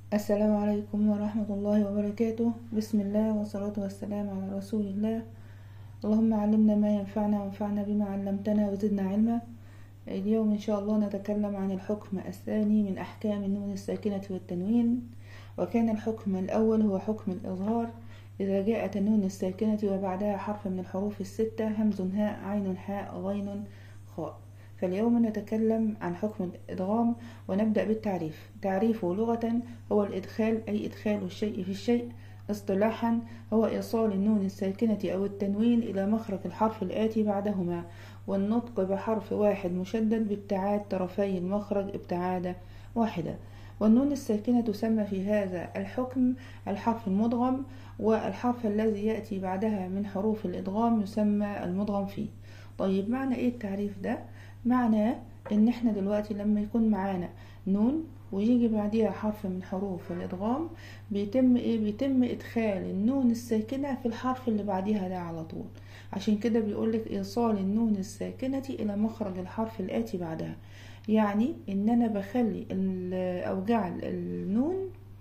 السلام عليكم ورحمة الله وبركاته بسم الله والصلاة والسلام على رسول الله اللهم علمنا ما ينفعنا وانفعنا بما علمتنا وزدنا علما اليوم إن شاء الله نتكلم عن الحكم الثاني من أحكام النون الساكنة والتنوين وكان الحكم الأول هو حكم الإظهار إذا جاءت النون الساكنة وبعدها حرف من الحروف الستة همز هاء عين حاء غين خاء فاليوم نتكلم عن حكم الإدغام ونبدأ بالتعريف تعريفه لغة هو الإدخال أي إدخال الشيء في الشيء اصطلاحا هو إيصال النون الساكنة أو التنوين إلى مخرج الحرف الآتي بعدهما والنطق بحرف واحد مشدد بابتعاد طرفي المخرج ابتعادة واحدة والنون الساكنة تسمى في هذا الحكم الحرف المدغم والحرف الذي يأتي بعدها من حروف الإدغام يسمى المدغم فيه طيب معنى إيه التعريف ده؟ معناه إن إحنا دلوقتي لما يكون معانا نون ويجي بعديها حرف من حروف الإدغام بيتم إيه؟ بيتم إدخال النون الساكنة في الحرف اللي بعديها ده على طول عشان كده بيقولك إيصال النون الساكنة إلى مخرج الحرف الآتي بعدها يعني إن أنا بخلي أو جعل النون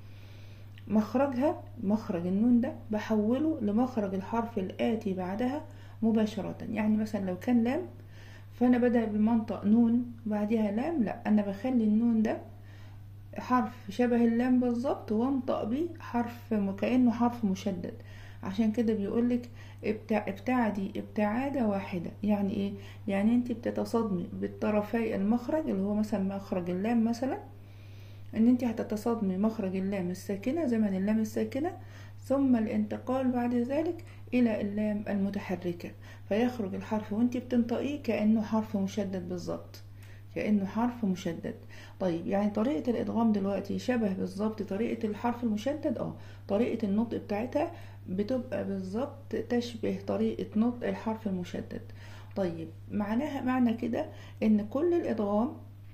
مخرجها مخرج النون ده بحوله لمخرج الحرف الآتي بعدها مباشرة يعني مثلا لو كان لام فأنا بدأ بمنطق نون بعدها لام لا أنا بخلي النون ده حرف شبه اللام بالظبط وانطق بيه حرف كأنه حرف مشدد عشان كده بيقولك ابتعدي ابتعادة واحدة يعني ايه يعني انت بتتصادمي بالطرفي المخرج اللي هو مثلا مخرج اللام مثلا ان انت هتتصادمي مخرج اللام الساكنة زمن اللام الساكنة ثم الانتقال بعد ذلك الى اللام المتحركة فيخرج الحرف وانت بتنطقيه كأنه حرف مشدد بالظبط كأنه حرف مشدد طيب يعني طريقة الإدغام دلوقتي شبه بالظبط طريقة الحرف المشدد اه طريقة النطق بتاعتها بتبقى بالظبط تشبه طريقة نطق الحرف المشدد طيب معناها معنى كده ان كل الإدغام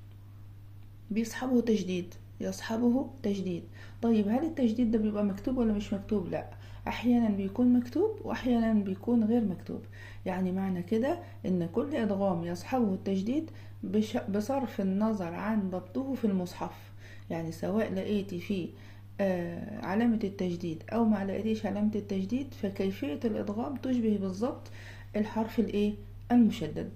بيصحبه تجديد يصحبه تجديد طيب هل التجديد ده بيبقى مكتوب ولا مش مكتوب لا احيانا بيكون مكتوب واحيانا بيكون غير مكتوب يعني معنى كده ان كل ادغام يصحبه التجديد بصرف النظر عن ضبطه في المصحف يعني سواء لقيتي فيه آه علامة التجديد او ما لقيتيش علامة التجديد فكيفية الادغام تشبه بالظبط الحرف الايه المشدد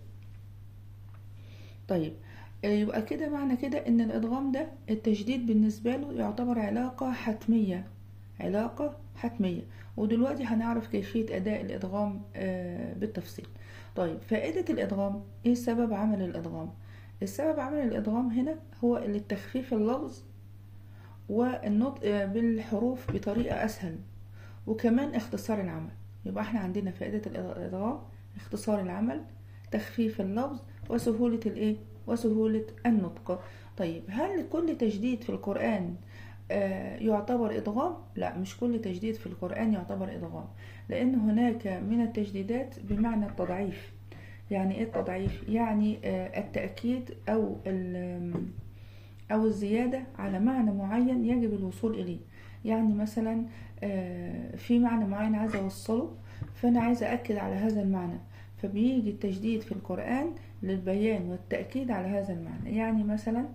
طيب يبقى كده معنى كده ان الادغام ده التجديد بالنسبة له يعتبر علاقة حتمية علاقة حتمية ودلوقتي هنعرف كيفية اداء الادغام بالتفصيل طيب فائدة الادغام ايه سبب عمل الادغام السبب عمل الادغام هنا هو للتخفيف اللفظ والنطق بالحروف بطريقة اسهل وكمان اختصار العمل يبقى احنا عندنا فائدة الادغام اختصار العمل تخفيف اللفظ وسهولة الايه وسهولة النطق طيب هل كل تجديد في القرآن آه يعتبر إدغام؟ لا مش كل تجديد في القرآن يعتبر إدغام لأن هناك من التجديدات بمعنى التضعيف يعني إيه التضعيف؟ يعني آه التأكيد أو أو الزيادة على معنى معين يجب الوصول إليه يعني مثلا آه في معنى معين عايزة أوصله فأنا عايزة أكد على هذا المعنى فبيجي التجديد في القرآن للبيان والتأكيد على هذا المعنى يعني مثلا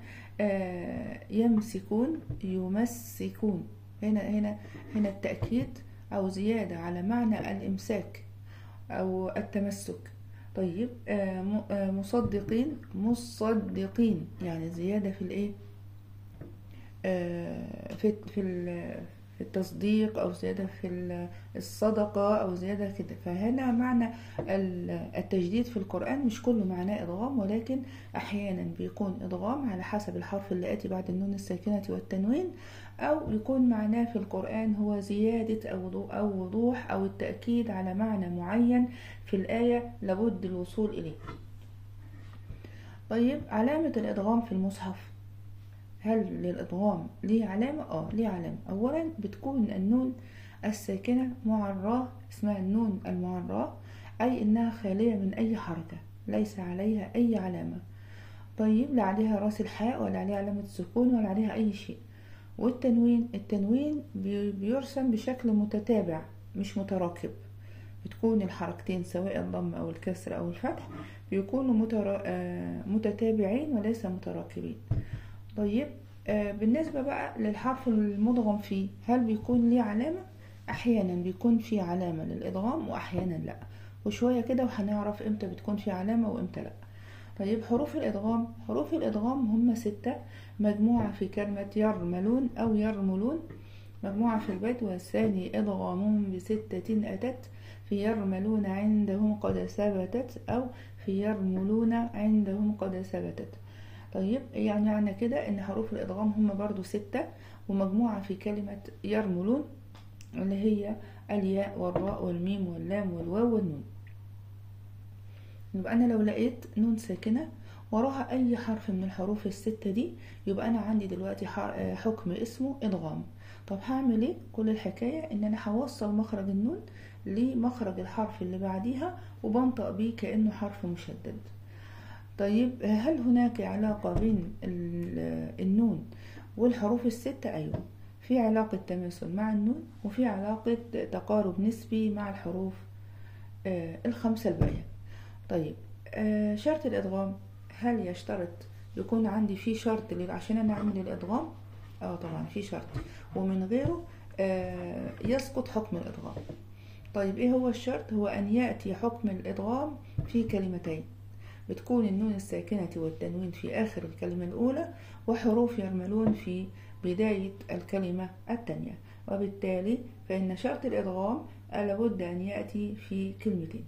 يمسكون يمسكون هنا هنا هنا التأكيد أو زيادة على معنى الإمساك أو التمسك طيب مصدقين مصدقين يعني زيادة في الإيه في في في التصديق أو زيادة في الصدقة أو زيادة كده فهنا معنى التجديد في القرآن مش كله معناه إدغام ولكن أحيانا بيكون إدغام على حسب الحرف اللي آتي بعد النون الساكنة والتنوين أو يكون معناه في القرآن هو زيادة أو وضوح أو التأكيد على معنى معين في الآية لابد الوصول إليه طيب علامة الإدغام في المصحف هل للإدغام ليه علامة؟ اه ليه علامة أولا بتكون النون الساكنة معراه اسمها النون المعراه أي إنها خالية من أي حركة ليس عليها أي علامة طيب لا عليها راس الحاء ولا عليها علامة سكون ولا عليها أي شيء والتنوين التنوين بيرسم بشكل متتابع مش متراكب بتكون الحركتين سواء الضم أو الكسر أو الفتح بيكونوا مترا... متتابعين وليس متراكبين طيب آه، بالنسبة بقى للحرف المدغم فيه هل بيكون ليه علامة؟ أحيانا بيكون في علامة للإدغام وأحيانا لأ وشوية كده وهنعرف إمتى بتكون في علامة وإمتى لأ طيب حروف الإدغام حروف الإدغام هم ستة مجموعة في كلمة يرملون أو يرملون مجموعة في البيت والثاني إدغام بستة أتت في يرملون عندهم قد ثبتت أو في يرملون عندهم قد ثبتت طيب يعني معنى كده ان حروف الادغام هم برضو ستة ومجموعة في كلمة يرملون اللي هي الياء والراء والميم واللام والواو والنون يبقى انا لو لقيت نون ساكنة وراها اي حرف من الحروف الستة دي يبقى انا عندي دلوقتي حكم اسمه ادغام طب هعمل ايه كل الحكاية ان انا هوصل مخرج النون لمخرج الحرف اللي بعديها وبنطق بيه كأنه حرف مشدد طيب هل هناك علاقة بين النون والحروف الستة أيوة في علاقة تماثل مع النون وفي علاقة تقارب نسبي مع الحروف الخمسة الباقية طيب شرط الإدغام هل يشترط يكون عندي في شرط عشان أنا أعمل الإدغام اه طبعا في شرط ومن غيره يسقط حكم الإدغام طيب ايه هو الشرط هو أن يأتي حكم الإدغام في كلمتين بتكون النون الساكنة والتنوين في آخر الكلمة الأولى وحروف يرملون في بداية الكلمة الثانية وبالتالي فإن شرط الإدغام لابد أن يأتي في كلمتين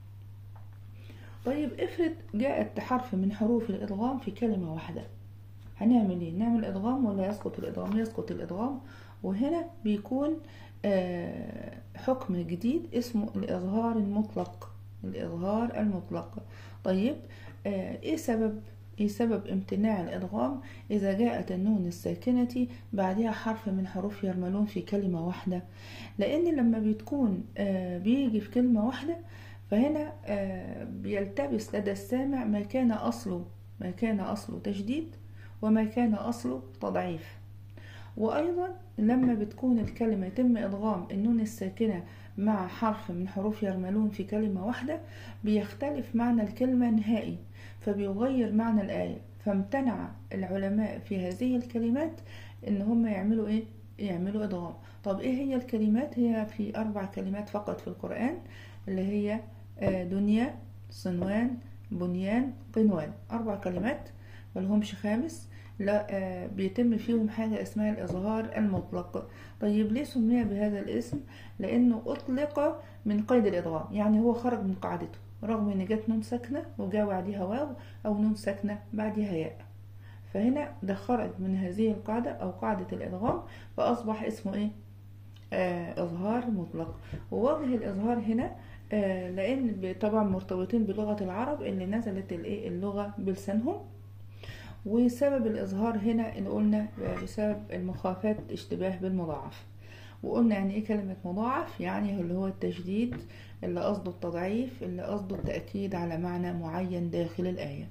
طيب افرض جاءت حرف من حروف الإدغام في كلمة واحدة هنعمل ايه نعمل إدغام ولا يسقط الإدغام يسقط الإدغام وهنا بيكون حكم جديد اسمه الإظهار المطلق الإظهار المطلق طيب ايه سبب ايه سبب امتناع الادغام اذا جاءت النون الساكنة بعدها حرف من حروف يرملون في كلمة واحدة لان لما بتكون بيجي في كلمة واحدة فهنا بيلتبس لدى السامع ما كان اصله ما كان اصله تشديد وما كان اصله تضعيف وايضا لما بتكون الكلمة يتم ادغام النون الساكنة مع حرف من حروف يرملون في كلمة واحدة بيختلف معنى الكلمة نهائي فبيغير معنى الآية فامتنع العلماء في هذه الكلمات ان هم يعملوا ايه يعملوا ادغام طب ايه هي الكلمات هي في اربع كلمات فقط في القرآن اللي هي دنيا صنوان بنيان قنوان اربع كلمات ملهمش خامس لا بيتم فيهم حاجة اسمها الإظهار المطلق طيب ليه سمي بهذا الاسم لأنه أطلق من قيد الإدغام يعني هو خرج من قاعدته رغم ان جت نون ساكنة وجا بعدها واو أو نون ساكنة بعدها ياء فهنا ده خرج من هذه القاعدة أو قاعدة الإدغام فأصبح اسمه إيه آه إظهار مطلق ووجه الإظهار هنا آه لأن طبعا مرتبطين بلغة العرب اللي نزلت الإيه اللغة بلسانهم وسبب الإظهار هنا إن قلنا بسبب المخافات اشتباه بالمضاعف وقلنا يعني إيه كلمة مضاعف يعني اللي هو التشديد اللي قصده التضعيف اللي قصده التأكيد على معنى معين داخل الآية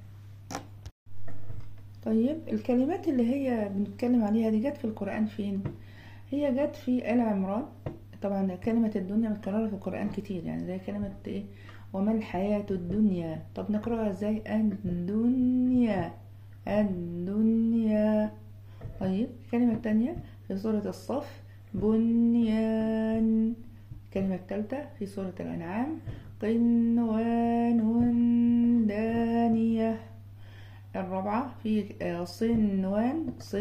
طيب الكلمات اللي هي بنتكلم عليها دي جت في القرآن فين هي جت في آل عمران طبعا كلمة الدنيا متكررة في القرآن كتير يعني زي كلمة ايه وما الحياة الدنيا طب نقرأها ازاي الدنيا الدنيا طيب الكلمة التانية في سورة الصف بنيان الكلمة الثالثة في سورة الأنعام قنوان دانية الرابعة في صنوان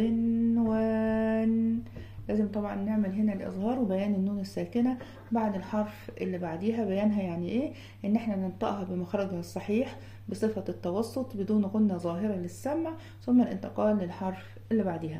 صنوان لازم طبعا نعمل هنا الإظهار وبيان النون الساكنة بعد الحرف اللي بعديها بيانها يعني إيه إن إحنا ننطقها بمخرجها الصحيح بصفة التوسط بدون غنة ظاهرة للسمع ثم الانتقال للحرف اللي بعديها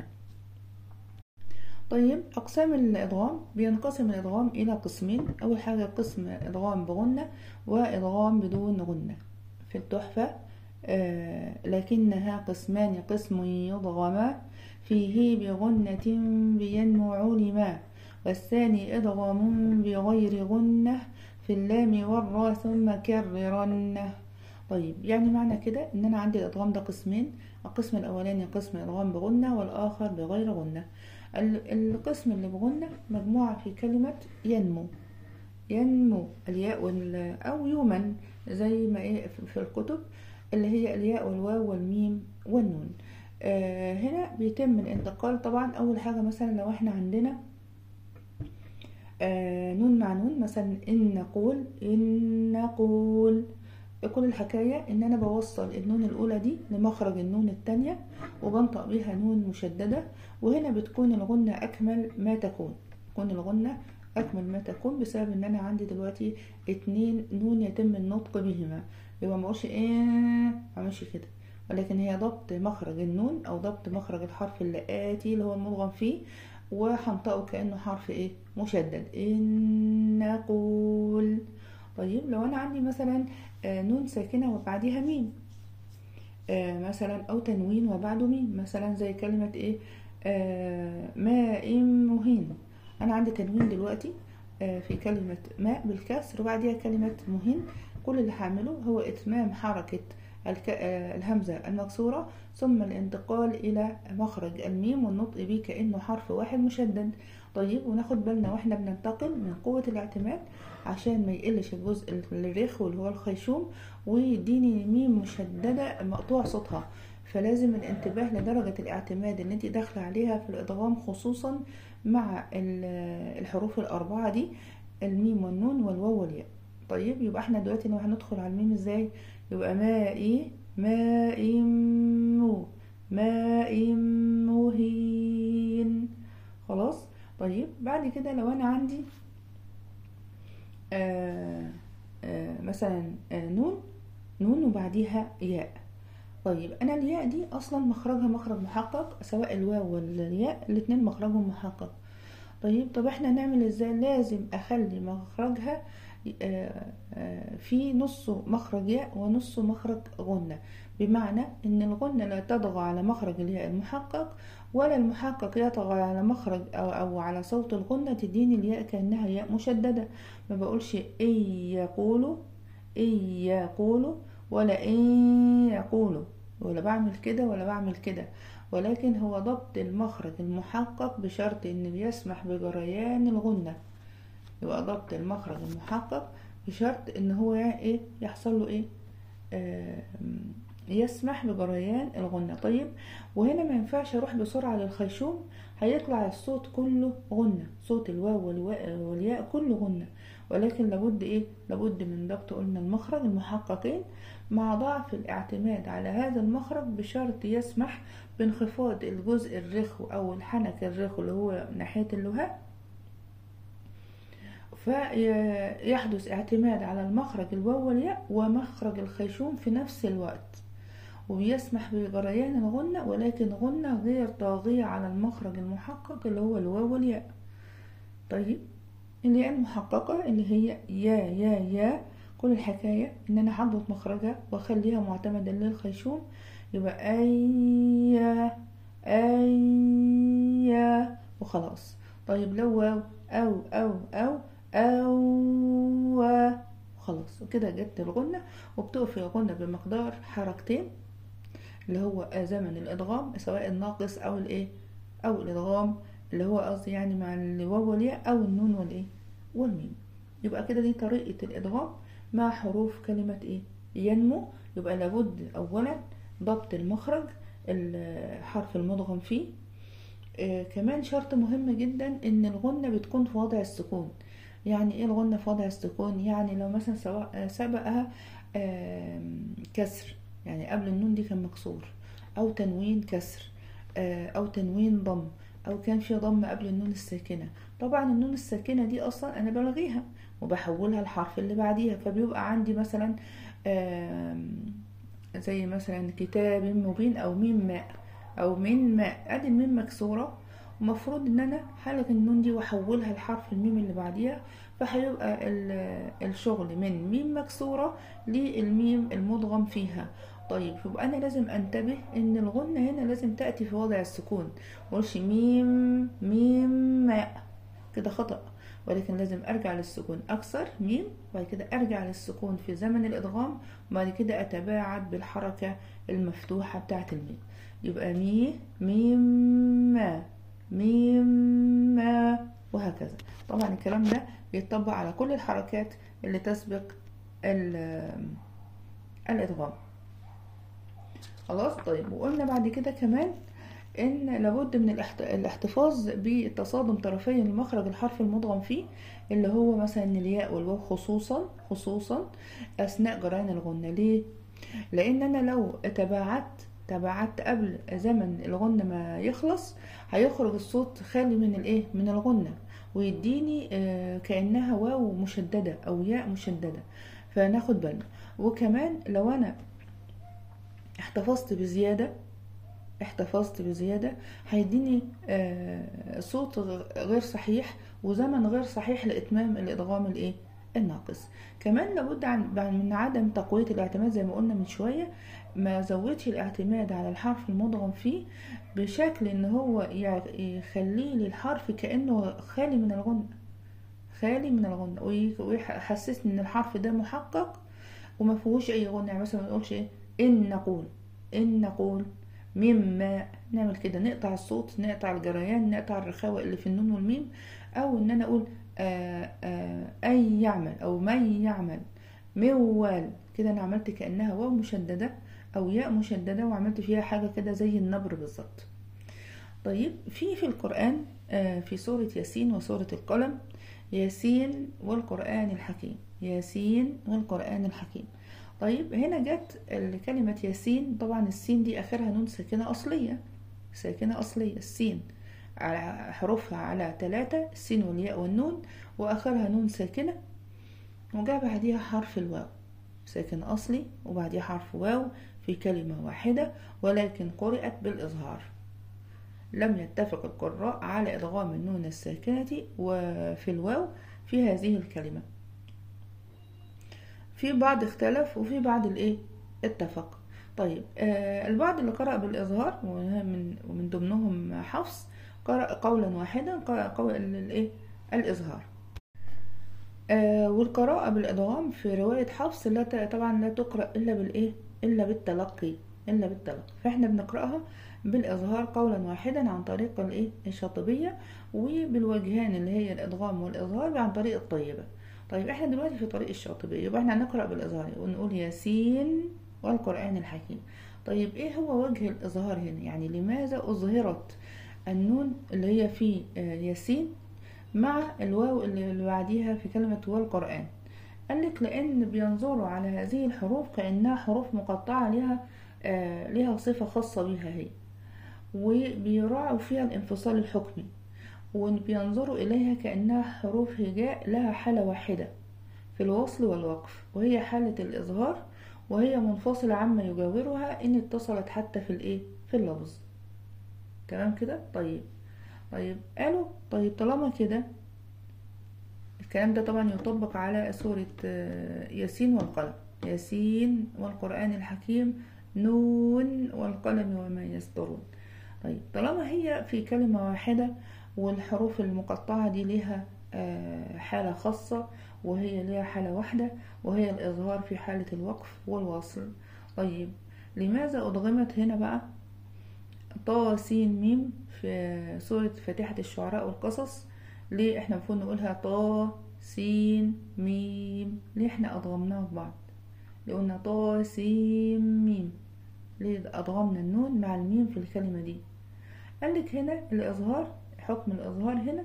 طيب أقسام الإدغام بينقسم الإدغام إلى قسمين أول حاجة قسم إدغام بغنة وإدغام بدون غنة في التحفة آه لكنها قسمان قسم يضغما فيه بغنة بينمو علما والثاني إدغام بغير غنة في اللام والراء ثم كررنه طيب يعني معنى كده ان انا عندي الادغام ده قسمين القسم الاولاني قسم ادغام بغنة والاخر بغير غنة القسم اللي بغنة مجموعة في كلمة ينمو ينمو الياء وال او يومن زي ما ايه في الكتب اللي هي الياء والواو والميم والنون آه هنا بيتم الانتقال طبعا اول حاجة مثلا لو احنا عندنا آه نون مع نون مثلا ان نقول ان نقول كل الحكاية ان انا بوصل النون الاولى دي لمخرج النون التانية وبنطق بيها نون مشددة وهنا بتكون الغنة اكمل ما تكون تكون الغنة اكمل ما تكون بسبب ان انا عندي دلوقتي اتنين نون يتم النطق بهما يبقى ما اقولش ايه معملش كده ولكن هي ضبط مخرج النون او ضبط مخرج الحرف اللي اتي اللي هو المدغم فيه وهنطقه كانه حرف ايه مشدد ان نقول طيب لو انا عندي مثلا آه نون ساكنه وبعديها ميم آه مثلا او تنوين وبعده ميم مثلا زي كلمه ايه آه ماء مهين انا عندي تنوين دلوقتي في كلمة ماء بالكسر وبعدها كلمة مهين كل اللي هعمله هو اتمام حركة الهمزة المكسورة ثم الانتقال الى مخرج الميم والنطق بيه كأنه حرف واحد مشدد طيب وناخد بالنا واحنا بننتقل من قوة الاعتماد عشان ما يقلش الجزء الرخ واللي هو الخيشوم ويديني ميم مشددة مقطوع صوتها فلازم الانتباه لدرجة الاعتماد اللي انت داخلة عليها في الادغام خصوصا مع الحروف الاربعة دي الميم والنون والواو والياء طيب يبقى احنا دلوقتي لو هندخل على الميم ازاي يبقى ماء ماء مو ماء مهين خلاص طيب بعد كده لو انا عندي آآ آآ مثلا آآ نون نون وبعديها ياء طيب انا الياء دي اصلا مخرجها مخرج محقق سواء الواو والياء الاتنين مخرجهم محقق طيب طب احنا نعمل ازاي لازم اخلي مخرجها في نصه مخرج ياء ونصه مخرج غنة بمعنى ان الغنة لا تطغى على مخرج الياء المحقق ولا المحقق يطغى على مخرج أو, أو على صوت الغنة تديني الياء كأنها ياء مشددة ما بقولش إي يقولوا إي يقولوا ولا إن يقولوا ولا بعمل كده ولا بعمل كده ولكن هو ضبط المخرج المحقق بشرط ان بيسمح بجريان الغنة يبقى ضبط المخرج المحقق بشرط ان هو ايه يحصل له ايه آه يسمح بجريان الغنة طيب وهنا ما ينفعش اروح بسرعة للخيشوم هيطلع الصوت كله غنة صوت الواو والياء كله غنة ولكن لابد ايه لابد من ضبط قلنا المخرج المحققين مع ضعف الاعتماد على هذا المخرج بشرط يسمح بانخفاض الجزء الرخو او الحنك الرخو اللي هو ناحية اللهاء فيحدث اعتماد على المخرج الواو والياء ومخرج الخيشوم في نفس الوقت وبيسمح بجريان الغنة ولكن غنة غير طاغية على المخرج المحقق اللي هو الواو والياء طيب الياء المحققة اللي هي يا يا يا كل الحكاية ان انا هضبط مخرجها واخليها معتمدا للخيشوم يبقى اي اي وخلاص طيب لو واو او او او او خلاص وكده جت الغنة وبتقف الغنة بمقدار حركتين اللي هو زمن الادغام سواء الناقص او الايه او الادغام اللي هو قصدي يعني مع الواو والياء او النون والايه والميم يبقى كده دي طريقة الادغام مع حروف كلمة ايه ينمو يبقى لابد اولا ضبط المخرج الحرف المدغم فيه آه كمان شرط مهم جدا ان الغنة بتكون في وضع السكون يعني ايه الغنة في وضع السكون يعني لو مثلا سواء سبقها آه كسر يعني قبل النون دي كان مكسور او تنوين كسر آه او تنوين ضم او كان في ضم قبل النون الساكنة طبعا النون الساكنة دي اصلا انا بلغيها وبحولها الحرف اللي بعديها فبيبقى عندي مثلا زي مثلا كتاب مبين او ميم ماء او من ماء ادي الميم مكسورة ومفروض ان انا هلغي النون دي واحولها لحرف الميم اللي بعديها فهيبقى الشغل من ميم مكسورة للميم المدغم فيها طيب يبقى انا لازم انتبه ان الغنة هنا لازم تأتي في وضع السكون مقولش ميم ميم ماء كده خطأ ولكن لازم ارجع للسكون اكثر ميم وبعد كده ارجع للسكون في زمن الادغام وبعد كده اتباعد بالحركة المفتوحة بتاعة الميم يبقى مي ميم ما ميم ما وهكذا طبعا الكلام ده بيتطبق على كل الحركات اللي تسبق الادغام خلاص طيب وقلنا بعد كده كمان ان لابد من الاحت- الاحتفاظ بتصادم طرفي المخرج الحرف المدغم فيه اللي هو مثلا الياء والواو خصوصا خصوصا اثناء جريان الغنة ليه لان انا لو تباعدت تباعدت قبل زمن الغنة ما يخلص هيخرج الصوت خالي من الايه من الغنة ويديني آه، كأنها واو مشددة او ياء مشددة فناخد بالنا وكمان لو انا احتفظت بزيادة احتفظت بزيادة هيديني آه، صوت غ- غير صحيح وزمن غير صحيح لإتمام الإدغام الإيه الناقص كمان لابد عن عن- من عدم تقوية الاعتماد زي ما قلنا من شوية ما زودش الاعتماد على الحرف المدغم فيه بشكل ان هو يع- يخليه لي الحرف كأنه خالي من الغنة خالي من الغنة وي- ويحسسني ان الحرف ده محقق وما فيهوش اي غنة يعني مثلا ما نقولش ايه ان نقول ان نقول مما نعمل كده نقطع الصوت نقطع الجريان نقطع الرخاوة اللي في النون والميم او ان انا اقول آآ آآ اي يعمل او من يعمل موال كده انا عملت كأنها واو مشددة او ياء مشددة وعملت فيها حاجة كده زي النبر بالظبط طيب في في القرآن آه، في سورة ياسين وسورة القلم ياسين والقرآن الحكيم ياسين والقرآن الحكيم طيب هنا جت كلمة ياسين طبعا السين دي آخرها نون ساكنة أصلية ساكنة أصلية السين على حروفها على ثلاثة السين والياء والنون وآخرها نون ساكنة وجاء بعديها حرف الواو ساكن أصلي وبعديها حرف واو في كلمة واحدة ولكن قرأت بالإظهار لم يتفق القراء على إدغام النون الساكنة وفي الواو في هذه الكلمة في بعض اختلف وفي بعض الايه اتفق طيب آه البعض اللي قرأ بالإظهار ومن ومن ضمنهم حفص قرأ قولا واحدا قرأ قول الايه الإظهار آه والقراءة بالإدغام في رواية حفص لا ت- طبعا لا تقرأ إلا بالإيه إلا بالتلقي إلا بالتلقي فإحنا بنقرأها بالإظهار قولا واحدا عن طريق الإيه الشاطبية وبالوجهان اللي هي الإدغام والإظهار عن طريق الطيبة طيب إحنا دلوقتي في طريق الشاطبية يبقى إحنا هنقرأ بالإظهار ونقول ياسين والقرآن الحكيم طيب إيه هو وجه الإظهار هنا يعني لماذا أظهرت النون اللي هي في آه، ياسين مع الواو اللي اللي بعديها في كلمة والقرآن قالك لأن بينظروا على هذه الحروف كأنها حروف مقطعة لها آه لها صفة خاصة بها هي وبيراعوا فيها الانفصال الحكمي وبينظروا إليها كأنها حروف هجاء لها حالة واحدة في الوصل والوقف وهي حالة الإظهار وهي منفصلة عما يجاورها إن اتصلت حتى في الإيه في اللفظ تمام كده طيب طيب قالوا طيب طالما كده الكلام ده طبعا يطبق على سورة آه، ياسين والقلم ياسين والقرآن الحكيم نون والقلم وما يسطرون طيب طالما هي في كلمة واحدة والحروف المقطعة دي ليها آه، حالة خاصة وهي ليها حالة واحدة وهي الإظهار في حالة الوقف والوصل طيب لماذا أدغمت هنا بقى طا سين ميم في سورة فاتحة الشعراء والقصص ليه احنا المفروض نقولها طا سين ميم ليه احنا أضغمناها في بعض ليه قلنا طا سين ميم ليه أضغمنا النون مع الميم في الكلمة دي قالك هنا الإظهار حكم الإظهار هنا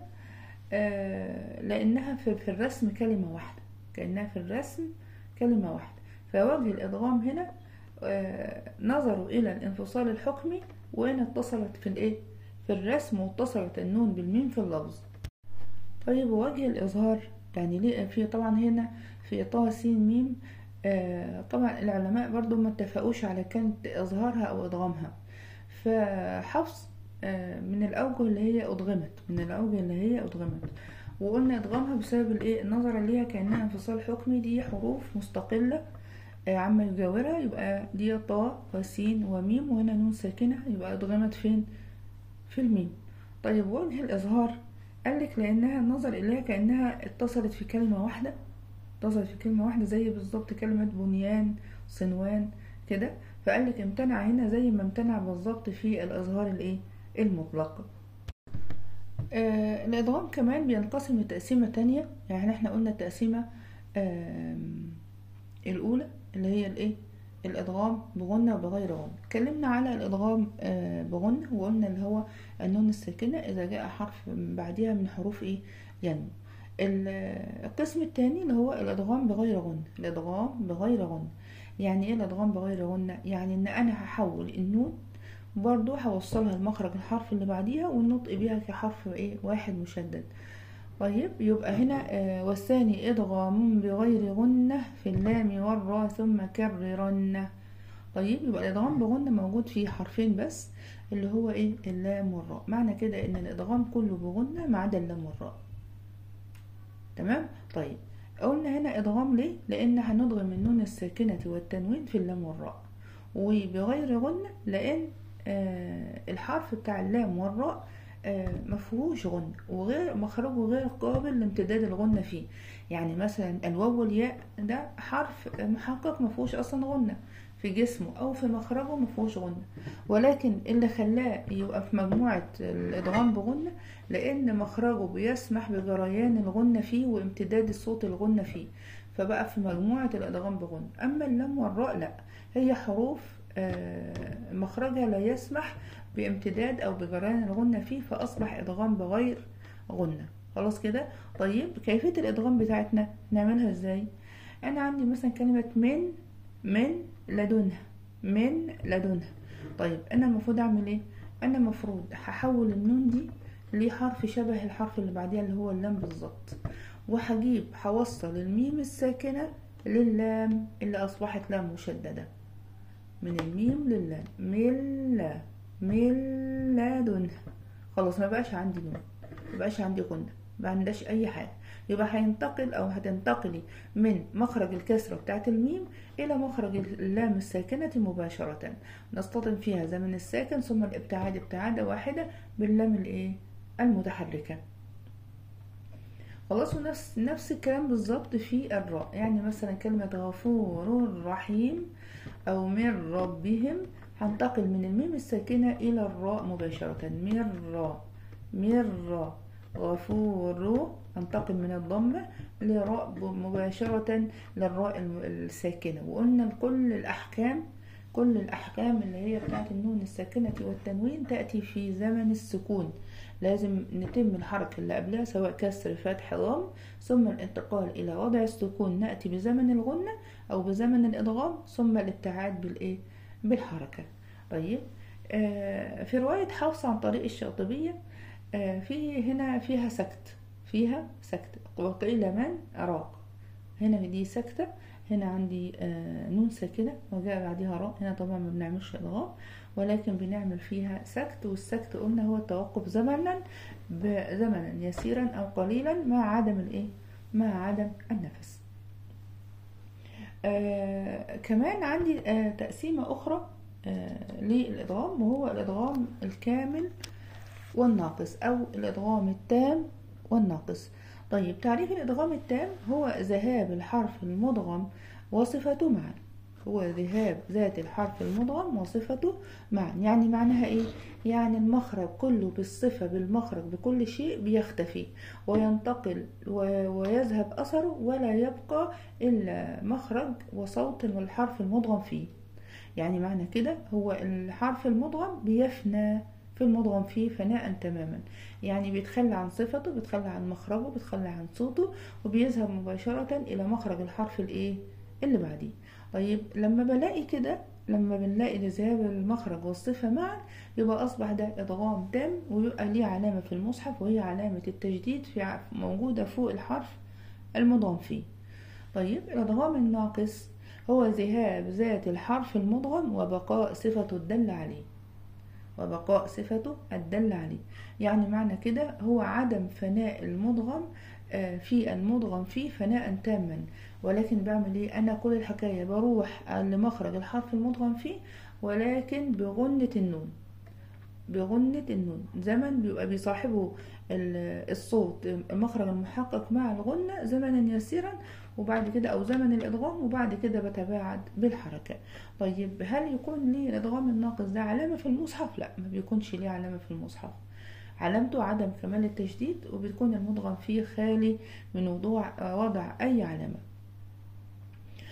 آه لأنها في, في الرسم كلمة واحدة كأنها في الرسم كلمة واحدة فوجه الإدغام هنا آه نظروا إلى الانفصال الحكمي وإن اتصلت في الإيه في الرسم واتصلت النون بالميم في اللفظ طيب وجه الإظهار يعني ليه في طبعا هنا في طه سين ميم آه طبعا العلماء برضو ما اتفقوش على كانت إظهارها أو إدغامها فحفص آه من الأوجه اللي هي أدغمت من الأوجه اللي هي أدغمت وقلنا إدغامها بسبب الإيه النظر ليها كأنها انفصال حكمي دي حروف مستقلة آه عما يجاورها يبقى دي طاء وسين وميم وهنا نون ساكنة يبقى أدغمت فين في الميم طيب وجه الإظهار قالك لأنها النظر إليها كأنها اتصلت في كلمة واحدة اتصلت في كلمة واحدة زي بالظبط كلمة بنيان صنوان كده فقالك امتنع هنا زي ما امتنع بالظبط في الإظهار الإيه المطلق آه الإدغام كمان بينقسم لتقسيمة تانية يعني احنا قلنا التقسيمة آه الأولى اللي هي الإيه الادغام بغنة وبغير غنة اتكلمنا على الادغام آه، بغنة وقلنا اللي هو النون الساكنة اذا جاء حرف بعدها من حروف ايه ينمو ال- القسم الثاني اللي هو الادغام بغير غنة الادغام بغير غنة يعني ايه الادغام بغير غنة يعني ان انا هحول النون برضو هوصلها لمخرج الحرف اللي بعديها والنطق بيها كحرف ايه واحد مشدد طيب يبقى هنا آه والثاني ادغام بغير غنة في اللام والراء ثم كررن طيب يبقى الادغام بغنة موجود فيه حرفين بس اللي هو ايه اللام والراء معنى كده ان الادغام كله بغنة ما عدا اللام والراء تمام طيب قلنا هنا ادغام ليه لان هندغم النون الساكنة والتنوين في اللام والراء وبغير غنة لان آه الحرف بتاع اللام والراء آه مفهوش غنة وغير مخرجه غير قابل لامتداد الغنة فيه يعني مثلا الواو والياء ده حرف محقق مفهوش اصلا غنة في جسمه او في مخرجه مفهوش غنة ولكن اللي خلاه يبقى في مجموعة الادغام بغنة لان مخرجه بيسمح بجريان الغنة فيه وامتداد الصوت الغنة فيه فبقى في مجموعة الادغام بغنة اما اللام والراء لا هي حروف آه، مخرجها لا يسمح بامتداد او بجريان الغنة فيه فاصبح ادغام بغير غنة خلاص كده طيب كيفية الادغام بتاعتنا نعملها ازاي انا عندي مثلا كلمة من من لدنها من لدنها طيب انا المفروض اعمل ايه انا المفروض هحول النون دي لحرف شبه الحرف اللي بعديها اللي هو اللام بالظبط وهجيب هوصل الميم الساكنة للام اللي اصبحت لام مشددة من الميم للام ملا ملا دونها خلاص ما بقاش عندي نون ما بقاش عندي غنة ما عندهاش اي حاجة يبقى هينتقل او هتنتقلي من مخرج الكسرة بتاعت الميم الى مخرج اللام الساكنة مباشرة نصطدم فيها زمن الساكن ثم الابتعاد ابتعادة واحدة باللام الايه المتحركة خلاص ونفس نفس الكلام بالظبط في الراء يعني مثلا كلمة غفور رحيم أو من ربهم هنتقل من الميم الساكنة إلى الراء مباشرة مرة مرة غفور انتقل من الضمة لراء مباشرة للراء الساكنة وقلنا كل الأحكام كل الأحكام اللي هي بتاعت النون الساكنة والتنوين تأتي في زمن السكون لازم نتم الحركة اللي قبلها سواء كسر فتح ضم ثم الانتقال إلى وضع السكون نأتي بزمن الغنة أو بزمن الإدغام ثم الابتعاد بالإيه بالحركة طيب آه في رواية حفص عن طريق الشاطبية آه في هنا فيها سكت فيها سكت وقيل من راق هنا دي سكتة هنا عندي آه نون ساكنة وجاء بعدها راء هنا طبعا ما بنعملش إدغام ولكن بنعمل فيها سكت والسكت قلنا هو التوقف زمنا بزمنا يسيرا أو قليلا مع عدم الإيه مع عدم النفس آه كمان عندي آه تقسيمة أخرى آه للإدغام وهو الإدغام الكامل والناقص أو الإدغام التام والناقص طيب تعريف الإدغام التام هو ذهاب الحرف المدغم وصفته معا هو ذهاب ذات الحرف المدغم وصفته معا يعني معناها ايه يعني المخرج كله بالصفة بالمخرج بكل شيء بيختفي وينتقل ويذهب أثره ولا يبقى إلا مخرج وصوت والحرف المدغم فيه يعني معنى كده هو الحرف المدغم بيفنى في المدغم فيه فناء تماما يعني بيتخلى عن صفته بيتخلى عن مخرجه بيتخلى عن صوته وبيذهب مباشرة إلى مخرج الحرف الإيه اللي بعديه طيب لما بلاقي كده لما بنلاقي ذهاب المخرج والصفة معا يبقى أصبح ده إدغام تام ويبقى ليه علامة في المصحف وهي علامة التجديد في موجودة فوق الحرف المدغم فيه طيب الإدغام الناقص هو ذهاب ذات الحرف المدغم وبقاء صفته الدل عليه وبقاء صفته الدل عليه يعني معنى كده هو عدم فناء المدغم في المدغم فيه فناء تاما ولكن بعمل ايه انا كل الحكاية بروح لمخرج الحرف المدغم فيه ولكن بغنة النون بغنة النون زمن بيبقى بيصاحبه الصوت المخرج المحقق مع الغنة زمنا يسيرا وبعد كده او زمن الادغام وبعد كده بتباعد بالحركة طيب هل يكون لي الادغام الناقص ده علامة في المصحف لا ما بيكونش ليه علامة في المصحف علامته عدم كمال التشديد وبتكون المدغم فيه خالي من وضوع وضع اي علامة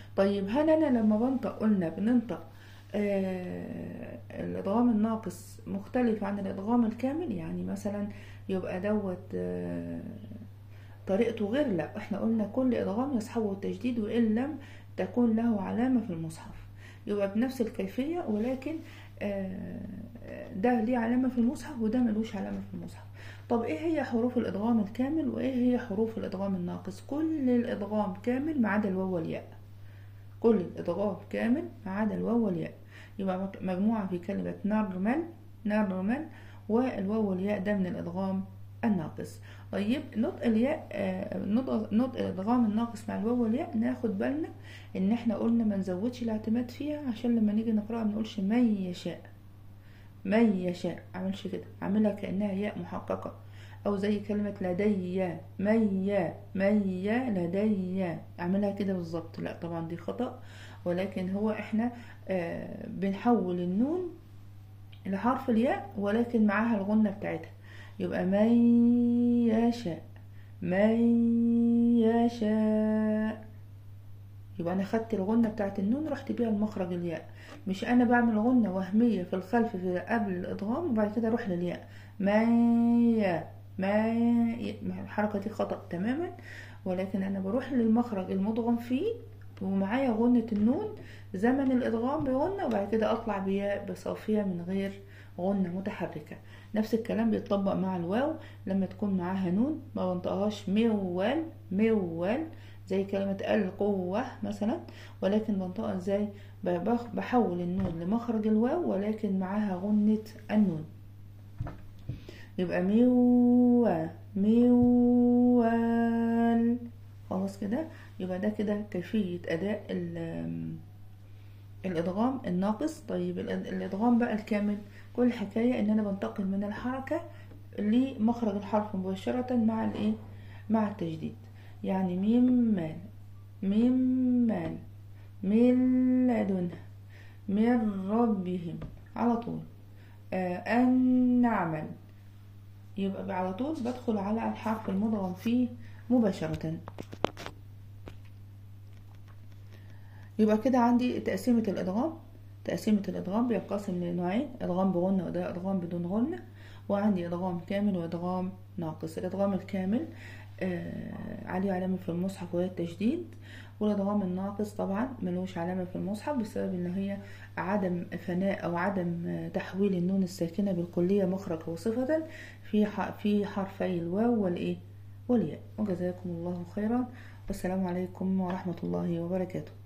طيب هل انا لما بنطق قلنا بننطق آه الادغام الناقص مختلف عن الادغام الكامل يعني مثلا يبقى دوت آه طريقته غير لا احنا قلنا كل ادغام يصحبه التجديد وان لم تكون له علامة في المصحف يبقى بنفس الكيفية ولكن آه ده ليه علامة في المصحف وده ملوش علامة في المصحف طب ايه هي حروف الادغام الكامل وايه هي حروف الادغام الناقص كل الادغام كامل ما عدا الواو والياء كل الادغام كامل ما عدا الواو والياء يبقى مجموعة في كلمة نرمل نرمل والواو والياء ده من الادغام الناقص طيب نطق الياء نطق نطق الادغام الناقص مع الواو والياء ناخد بالنا ان احنا قلنا ما نزودش الاعتماد فيها عشان لما نيجي نقراها ما نقولش من يشاء من يشاء اعملش كده اعملها كانها ياء محققه او زي كلمه لدي من يا من يا لدي اعملها كده بالظبط لا طبعا دي خطا ولكن هو احنا آه بنحول النون لحرف الياء ولكن معاها الغنه بتاعتها يبقى من يشاء من يشاء يبقى انا خدت الغنه بتاعت النون رحت بيها لمخرج الياء مش انا بعمل غنه وهميه في الخلف في قبل الادغام وبعد كده اروح للياء ما يا ما الحركه دي خطا تماما ولكن انا بروح للمخرج المدغم فيه ومعايا غنة النون زمن الإدغام بغنة وبعد كده أطلع بياء بصافية من غير غنة متحركة نفس الكلام بيتطبق مع الواو لما تكون معاها نون ما بنطقهاش موال موال زي كلمة القوة مثلا ولكن بنطقها ازاي بحول النون لمخرج الواو ولكن معاها غنة النون يبقى ميوا ميوال خلاص كده يبقى ده كده كيفية أداء الإدغام الناقص طيب الإدغام بقى الكامل كل حكاية إن أنا بنتقل من الحركة لمخرج الحرف مباشرة مع الإيه مع التجديد يعني ميم مال ميم مال من لدنه من ربهم على طول آه أن نعمل يبقى على طول بدخل على الحرف المدغم فيه مباشرة يبقى كده عندي تقسيمة الإدغام تقسيمة الإدغام بينقسم لنوعين إدغام بغنة وده إدغام بدون غنة وعندي إدغام كامل وإدغام ناقص الإدغام الكامل آه عليه علامة في المصحف وهي التشديد والإدغام الناقص طبعا ملوش علامة في المصحف بسبب إن هي عدم فناء أو عدم تحويل النون الساكنة بالكلية مخرج وصفة في في حرفي الواو والإيه والياء وجزاكم الله خيرا والسلام عليكم ورحمة الله وبركاته